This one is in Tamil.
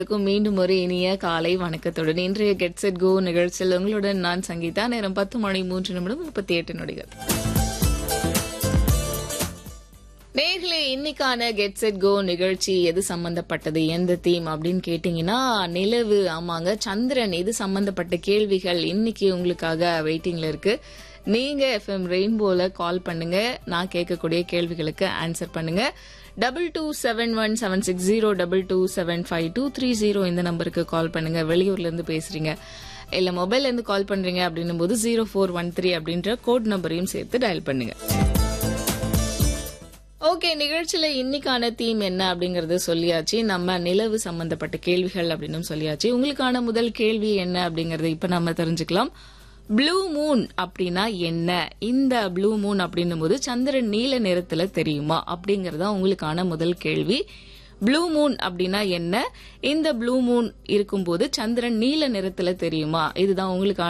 அனைவருக்கும் மீண்டும் ஒரு இனிய காலை வணக்கத்துடன் இன்றைய கெட் செட் கோ நிகழ்ச்சியில் உங்களுடன் நான் சங்கீதா நேரம் பத்து மணி மூன்று நிமிடம் முப்பத்தி எட்டு நொடிகள் நேர்களே இன்னைக்கான கெட் செட் கோ நிகழ்ச்சி எது சம்பந்தப்பட்டது எந்த தீம் அப்படின்னு கேட்டீங்கன்னா நிலவு ஆமாங்க சந்திரன் இது சம்பந்தப்பட்ட கேள்விகள் இன்னைக்கு உங்களுக்காக வெயிட்டிங்ல இருக்கு நீங்க எஃப்எம் ரெயின்போல கால் பண்ணுங்க நான் கேட்கக்கூடிய கேள்விகளுக்கு ஆன்சர் பண்ணுங்க double two seven one seven six zero double two seven five two three zero இந்த நம்பருக்கு கால் பண்ணுங்க வெளியூர்ல இருந்து பேசுறீங்க இல்ல மொபைல்ல இருந்து கால் பண்றீங்க அப்படின்னும் போது ஜீரோ ஃபோர் ஒன் த்ரீ அப்படின்ற கோட் நம்பரையும் சேர்த்து டயல் பண்ணுங்க ஓகே நிகழ்ச்சியில இன்னைக்கான தீம் என்ன அப்படிங்கறது சொல்லியாச்சு நம்ம நிலவு சம்பந்தப்பட்ட கேள்விகள் அப்படின்னு சொல்லியாச்சு உங்களுக்கான முதல் கேள்வி என்ன அப்படிங்கறது இப்ப நம்ம தெரிஞ்சுக்கலாம் ப்ளூ மூன் அப்படின்னா என்ன இந்த ப்ளூ மூன் அப்படின்னும் போது சந்திரன் நீல நிறத்துல தெரியுமா அப்படிங்கறதா உங்களுக்கான முதல் கேள்வி ப்ளூ மூன் அப்படின்னா என்ன இந்த ப்ளூ மூன் இருக்கும்போது சந்திரன் நீல நிறத்துல தெரியுமா இதுதான் உங்களுக்கான